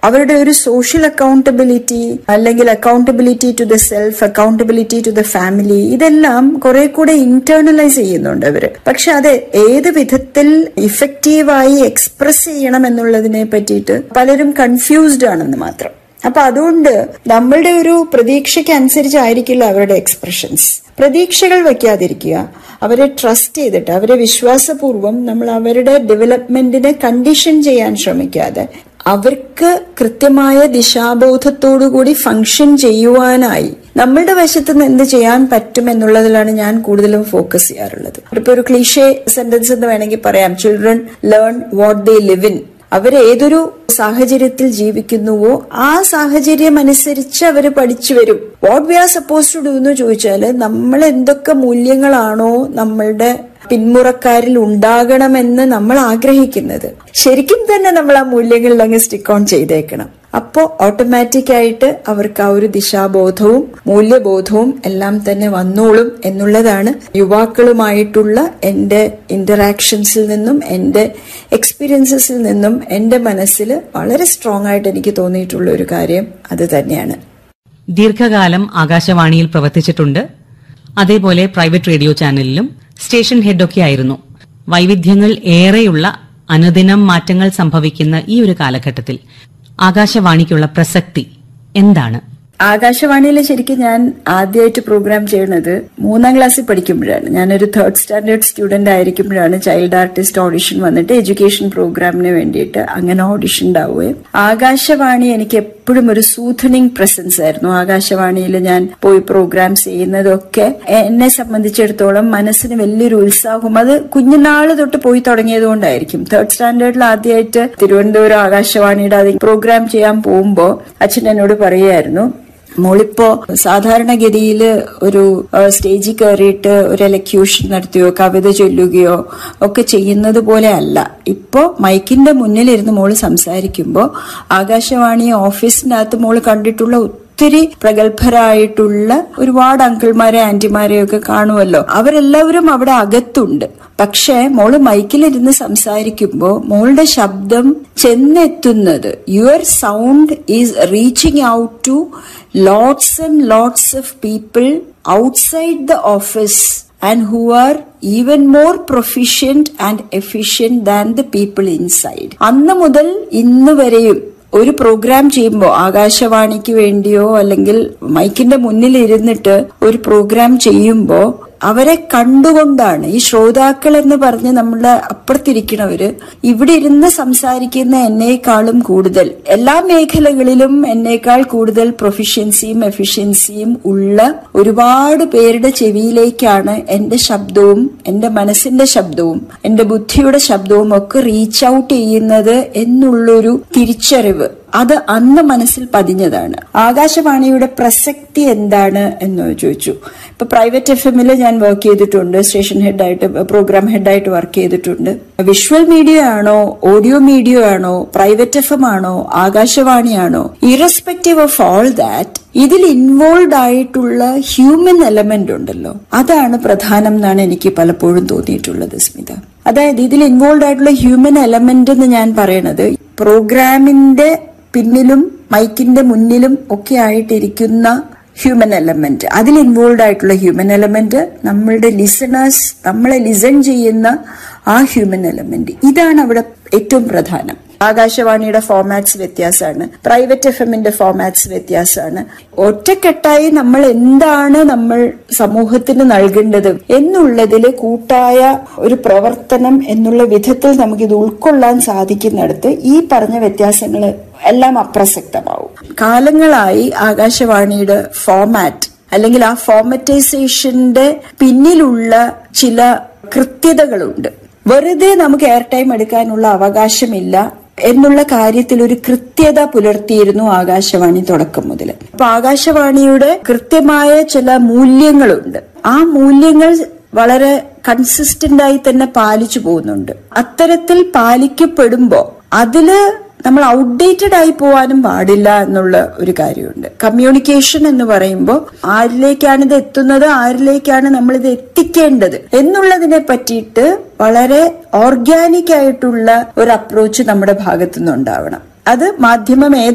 അവരുടെ ഒരു social accountability അല്ലെങ്കിൽ accountability to the self accountability to the family ഇതെല്ലാം കുറെ കൂടെ ഇന്റേണലൈസ് ചെയ്യുന്നുണ്ട് അവര് പക്ഷെ അത് ഏത് വിധത്തിൽ ഇഫക്റ്റീവായി എക്സ്പ്രസ് ചെയ്യണം എന്നുള്ളതിനെ പറ്റിയിട്ട് പലരും കൺഫ്യൂസ്ഡ് ആണെന്ന് മാത്രം അപ്പൊ അതുകൊണ്ട് നമ്മളുടെ ഒരു പ്രതീക്ഷയ്ക്ക് അനുസരിച്ചായിരിക്കില്ല അവരുടെ എക്സ്പ്രഷൻസ് പ്രതീക്ഷകൾ വെക്കാതിരിക്കുക അവരെ ട്രസ്റ്റ് ചെയ്തിട്ട് അവരെ വിശ്വാസപൂർവ്വം നമ്മൾ അവരുടെ ഡെവലപ്മെന്റിനെ കണ്ടീഷൻ ചെയ്യാൻ ശ്രമിക്കാതെ അവർക്ക് കൃത്യമായ ദിശാബോധത്തോടുകൂടി ഫങ്ഷൻ ചെയ്യുവാനായി നമ്മളുടെ വശത്ത് നിന്ന് എന്ത് ചെയ്യാൻ പറ്റും എന്നുള്ളതിലാണ് ഞാൻ കൂടുതലും ഫോക്കസ് ചെയ്യാറുള്ളത് ഇപ്പൊ ഒരു ക്ലീഷേ സെന്റൻസ് എന്ന് വേണമെങ്കിൽ പറയാം children learn what they live in അവർ ഏതൊരു സാഹചര്യത്തിൽ ജീവിക്കുന്നുവോ ആ സാഹചര്യം അനുസരിച്ച് അവർ പഠിച്ചു വരും what we are suppose to do എന്ന് ചോദിച്ചാല് നമ്മൾ എന്തൊക്കെ മൂല്യങ്ങളാണോ നമ്മളുടെ പിന്മുറക്കാരിൽ ഉണ്ടാകണമെന്ന് നമ്മൾ ആഗ്രഹിക്കുന്നത് ശരിക്കും തന്നെ നമ്മൾ ആ മൂല്യങ്ങളിൽ അങ്ങ് സ്റ്റിക്ക് ഓൺ ചെയ്തേക്കണം അപ്പോ ഓട്ടോമാറ്റിക് ആയിട്ട് അവർക്ക് ആ ഒരു ദിശാബോധവും മൂല്യബോധവും എല്ലാം തന്നെ വന്നോളും എന്നുള്ളതാണ് യുവാക്കളുമായിട്ടുള്ള എന്റെ ഇന്ററാക്ഷൻസിൽ നിന്നും എന്റെ എക്സ്പീരിയൻസസിൽ നിന്നും എന്റെ മനസ്സിൽ വളരെ സ്ട്രോങ് ആയിട്ട് എനിക്ക് തോന്നിയിട്ടുള്ള ഒരു കാര്യം അത് തന്നെയാണ് ദീർഘകാലം ആകാശവാണിയിൽ പ്രവർത്തിച്ചിട്ടുണ്ട് അതേപോലെ പ്രൈവറ്റ് റേഡിയോ ചാനലിലും സ്റ്റേഷൻ ഹെഡൊക്കെ ആയിരുന്നു വൈവിധ്യങ്ങൾ ഏറെയുള്ള അനുദിനം മാറ്റങ്ങൾ സംഭവിക്കുന്ന ഈ ഒരു കാലഘട്ടത്തിൽ ആകാശവാണിക്കുള്ള പ്രസക്തി എന്താണ് ആകാശവാണിയിൽ ശരിക്കും ഞാൻ ആദ്യമായിട്ട് പ്രോഗ്രാം ചെയ്യുന്നത് മൂന്നാം ക്ലാസ്സിൽ പഠിക്കുമ്പോഴാണ് ഞാനൊരു തേർഡ് സ്റ്റാൻഡേർഡ് സ്റ്റുഡന്റ് ആയിരിക്കുമ്പോഴാണ് ചൈൽഡ് ആർട്ടിസ്റ്റ് ഓഡിഷൻ വന്നിട്ട് എഡ്യൂക്കേഷൻ പ്രോഗ്രാമിന് വേണ്ടിയിട്ട് അങ്ങനെ ഓഡിഷൻ ഉണ്ടാവുകയും ആകാശവാണി എനിക്ക് എപ്പോഴും ഒരു സൂഥനിങ് പ്രസൻസ് ആയിരുന്നു ആകാശവാണിയിൽ ഞാൻ പോയി പ്രോഗ്രാംസ് ചെയ്യുന്നതൊക്കെ എന്നെ സംബന്ധിച്ചിടത്തോളം മനസ്സിന് വലിയൊരു ഉത്സാഹം അത് കുഞ്ഞുനാള് തൊട്ട് പോയി തുടങ്ങിയത് കൊണ്ടായിരിക്കും തേർഡ് സ്റ്റാൻഡേർഡിൽ ആദ്യമായിട്ട് തിരുവനന്തപുരം ആകാശവാണിയുടെ അത് പ്രോഗ്രാം ചെയ്യാൻ പോകുമ്പോൾ അച്ഛൻ എന്നോട് പറയുമായിരുന്നു മോളിപ്പോ സാധാരണഗതിയിൽ ഒരു സ്റ്റേജിൽ കയറിയിട്ട് ഒരു എലക്യൂഷൻ നടത്തുകയോ കവിത ചൊല്ലുകയോ ഒക്കെ ചെയ്യുന്നത് പോലെ അല്ല ഇപ്പോ മൈക്കിന്റെ മുന്നിലിരുന്ന് മോള് സംസാരിക്കുമ്പോൾ ആകാശവാണി ഓഫീസിനകത്ത് മോള് കണ്ടിട്ടുള്ള ഒത്തിരി പ്രഗത്ഭരായിട്ടുള്ള ഒരുപാട് അങ്കിൾമാരെ ആന്റിമാരെയൊക്കെ കാണുമല്ലോ അവരെല്ലാവരും അവിടെ അകത്തുണ്ട് പക്ഷേ മോള് മൈക്കിലിരുന്ന് സംസാരിക്കുമ്പോൾ മോളുടെ ശബ്ദം ചെന്നെത്തുന്നത് your sound is reaching out to lots and lots of people outside the office and who are even more proficient and efficient than the people inside. അന്ന് മുതൽ ഇന്ന് വരെയും ഒരു പ്രോഗ്രാം ചെയ്യുമ്പോൾ ആകാശവാണിക്ക് വേണ്ടിയോ അല്ലെങ്കിൽ മൈക്കിന്റെ മുന്നിൽ ഇരുന്നിട്ട് ഒരു പ്രോഗ്രാം ചെയ്യുമ്പോൾ അവരെ കണ്ടുകൊണ്ടാണ് ഈ ശ്രോതാക്കൾ എന്ന് പറഞ്ഞ് നമ്മളെ അപ്പുറത്തിരിക്കണവര് ഇവിടെ ഇരുന്ന് സംസാരിക്കുന്ന എന്നേക്കാളും കൂടുതൽ എല്ലാ മേഖലകളിലും എന്നേക്കാൾ കൂടുതൽ പ്രൊഫിഷ്യൻസിയും എഫിഷ്യൻസിയും ഉള്ള ഒരുപാട് പേരുടെ ചെവിയിലേക്കാണ് എന്റെ ശബ്ദവും എന്റെ മനസ്സിന്റെ ശബ്ദവും എന്റെ ബുദ്ധിയുടെ ശബ്ദവും ഒക്കെ റീച്ച് ഔട്ട് ചെയ്യുന്നത് എന്നുള്ളൊരു തിരിച്ചറിവ് അത് അന്ന് മനസ്സിൽ പതിഞ്ഞതാണ് ആകാശവാണിയുടെ പ്രസക്തി എന്താണ് എന്ന് ചോദിച്ചു ഇപ്പൊ പ്രൈവറ്റ് എഫ് എമ്മിൽ ഞാൻ വർക്ക് ചെയ്തിട്ടുണ്ട് സ്റ്റേഷൻ ഹെഡായിട്ട് പ്രോഗ്രാം ഹെഡായിട്ട് വർക്ക് ചെയ്തിട്ടുണ്ട് വിഷ്വൽ മീഡിയ ആണോ ഓഡിയോ മീഡിയ ആണോ പ്രൈവറ്റ് എഫ് എം ആണോ ആകാശവാണിയാണോ ഇറസ്പെക്റ്റീവ് ഓഫ് ഓൾ ദാറ്റ് ഇതിൽ ഇൻവോൾവ് ആയിട്ടുള്ള ഹ്യൂമൻ എലമെന്റ് ഉണ്ടല്ലോ അതാണ് പ്രധാനം എന്നാണ് എനിക്ക് പലപ്പോഴും തോന്നിയിട്ടുള്ളത് സ്മിത അതായത് ഇതിൽ ഇൻവോൾവ് ആയിട്ടുള്ള ഹ്യൂമൻ എലമെന്റ് എന്ന് ഞാൻ പറയണത് പ്രോഗ്രാമിന്റെ പിന്നിലും മൈക്കിന്റെ മുന്നിലും ഒക്കെ ആയിട്ടിരിക്കുന്ന ഹ്യൂമൻ എലമെന്റ് അതിൽ ഇൻവോൾവ് ആയിട്ടുള്ള ഹ്യൂമൻ എലമെന്റ് നമ്മളുടെ ലിസണേഴ്സ് നമ്മളെ ലിസൺ ചെയ്യുന്ന ആ ഹ്യൂമൻ എലമെന്റ് ഇതാണ് അവിടെ ഏറ്റവും പ്രധാനം ആകാശവാണിയുടെ ഫോമാറ്റ്സ് വ്യത്യാസമാണ് പ്രൈവറ്റ് എഫ് എമ്മിന്റെ ഫോമാറ്റ്സ് വ്യത്യാസമാണ് ഒറ്റക്കെട്ടായി നമ്മൾ എന്താണ് നമ്മൾ സമൂഹത്തിന് നൽകേണ്ടത് എന്നുള്ളതിൽ കൂട്ടായ ഒരു പ്രവർത്തനം എന്നുള്ള വിധത്തിൽ നമുക്കിത് ഉൾക്കൊള്ളാൻ സാധിക്കുന്നിടത്ത് ഈ പറഞ്ഞ വ്യത്യാസങ്ങൾ എല്ലാം അപ്രസക്തമാവും കാലങ്ങളായി ആകാശവാണിയുടെ ഫോമാറ്റ് അല്ലെങ്കിൽ ആ ഫോമറ്റൈസേഷന്റെ പിന്നിലുള്ള ചില കൃത്യതകളുണ്ട് വെറുതെ നമുക്ക് എയർ ടൈം എടുക്കാനുള്ള അവകാശമില്ല എന്നുള്ള കാര്യത്തിൽ ഒരു കൃത്യത പുലർത്തിയിരുന്നു ആകാശവാണി തുടക്കം മുതൽ അപ്പൊ ആകാശവാണിയുടെ കൃത്യമായ ചില മൂല്യങ്ങളുണ്ട് ആ മൂല്യങ്ങൾ വളരെ കൺസിസ്റ്റന്റ് ആയി തന്നെ പാലിച്ചു പോകുന്നുണ്ട് അത്തരത്തിൽ പാലിക്കപ്പെടുമ്പോ അതില് നമ്മൾ ഔട്ട്ഡേറ്റഡ് ആയി പോവാനും പാടില്ല എന്നുള്ള ഒരു കാര്യമുണ്ട് കമ്മ്യൂണിക്കേഷൻ എന്ന് പറയുമ്പോൾ ആരിലേക്കാണ് ഇത് എത്തുന്നത് ആരിലേക്കാണ് നമ്മൾ ഇത് എത്തിക്കേണ്ടത് എന്നുള്ളതിനെ പറ്റിയിട്ട് വളരെ ഓർഗാനിക് ആയിട്ടുള്ള ഒരു അപ്രോച്ച് നമ്മുടെ ഭാഗത്തുനിന്ന് ഉണ്ടാവണം അത് മാധ്യമം ഏത്